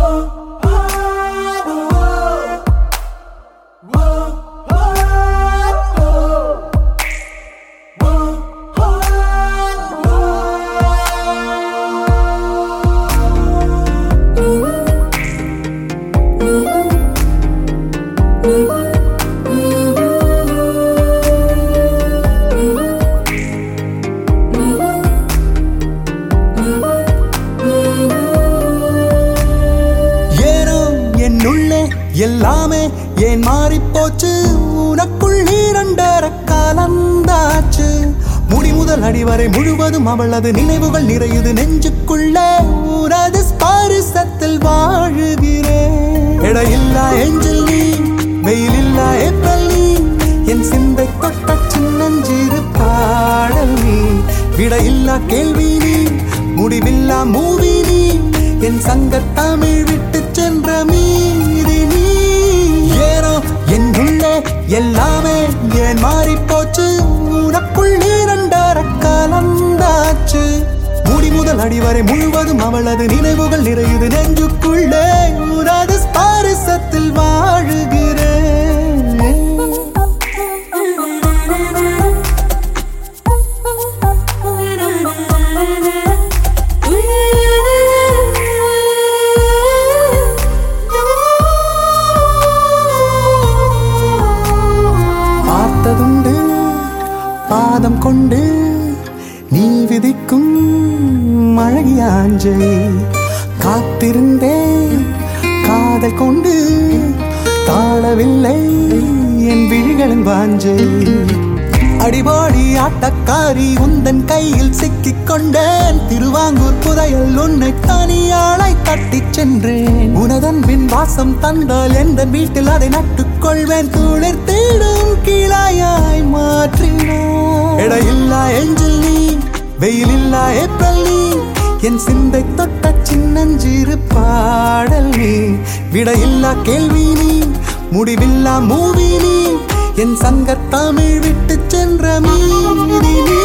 ஏனோ என்னுள்ளே எல்லாமே ஏன் மாறிப் போச்சு உனக்குள் இரண்டர காலந்தாச்சு முடி முதல் அடிவரை முழுவதும் அவளது நினைவுகள் நிறையுது நெஞ்சுக்குள்ளே உனது ஸ்பாரிசத்தில் வாழுகிறேன் எடையில்லா எஞ்சில் நீ வெயிலில்லா ஏப்ரல் நீ என் சிந்தை தொட்ட சின்னஞ்சிறு பாடல் நீ விடையில்லா கேள்வி நீ முடிவில்லா மூவி நீ என் சங்க தமிழ் விட்டு சென்ற மீதி நீ ஏனோ என் உள்ளே எல்லாமே ஏன் மாறி போச்சு உனக்குள் இரண்டர காலந்தாச்சு முடி முதல் அடிவரை முழுவதும் அவளது நினைவுகள் நிறையுது நெஞ்சுக்குள்ளே உனது ஸ்பாரிசத்தில் வாழுகிறேன் பார்த்ததுண்டு பாதம் கொண்டு நீ விதிக்கும் அழகியாஞ்சை காத்திருந்தேன் காதல் கொண்டு தாழவில்லை என் விழிகளின் வாஞ்சை அடிபாடி ஆட்டக்காரி உந்தன் கையில் சிக்கிக் கொண்டேன் திருவாங்கூர் புதையல் உன்னை தனியாளை தட்டிச் சென்றேன் உனதன் பின் வாசம் தந்தால் எந்த வீட்டில் அதை நட்டுக் கொள்வேன் குளிர் தேடும் கிளாயாய் மாற்றினான் எடையில்லா எஞ்சில் நீ வெயிலில்லா ஏப்ரல் நீ என் சிந்தை தொட்ட சின்னஞ்சிறு பாடல் நீ விடையில்லா கேள்வி நீ முடிவில்லா மூவி நீ என் சங்க தமிழ் விட்டு சென்ற மீதி நீ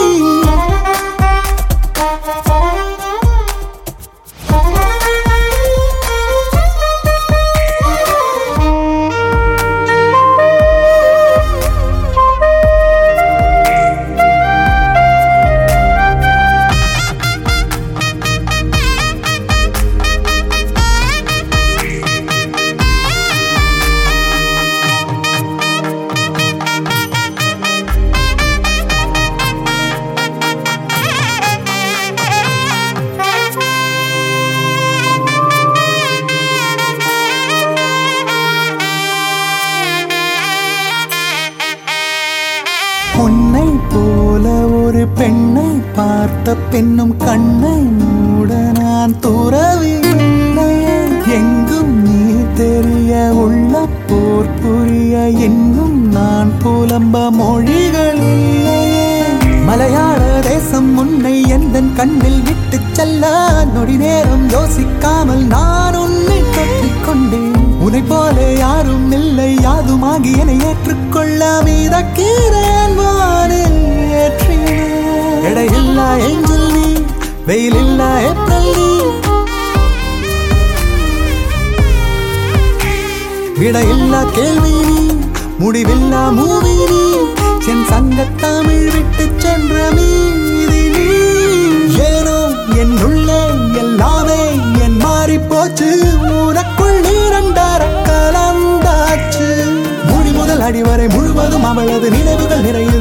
உன்னை போல ஒரு பெண்ணை பார்த்த பெண்ணும் கண்ணை மூட நான் துறவில்லை எங்கும் நீ தெரிய உள்ள போர் புரிய இன்னும் நான் புலம்ப மொழிகள் இல்லையே மலையாள தேசம் உன்னை எந்த கண்ணில் விட்டு செல்ல நொடி நேரம் யோசிக்காமல் நான் உன்னை தொட்டிக் கொண்டேன் உன்னை போல யாரும் இல்லை யாதுமாகி என்னை ஏற்றுக்கொள்ள மீதக்கிறேன் வானில் ஏற்றினேன் எடையில்லா ஏஞ்சல் நீ வெயிலில்லா ஏப்ரல் நீ விடையில்லா கேள்வி நீ முடிவில்லா மூவி நீ என் சங்க தமிழ் விட்டு சென்ற மீதி நீ ஏனோ என் உள்ளே எல்லாமே என் மாறி போச்சு உனக்குள் இரண்டர கலந்தாச்சு முடி முதல் அடிவரை முழுவதும் அவளது நினைவுகள் நிறைய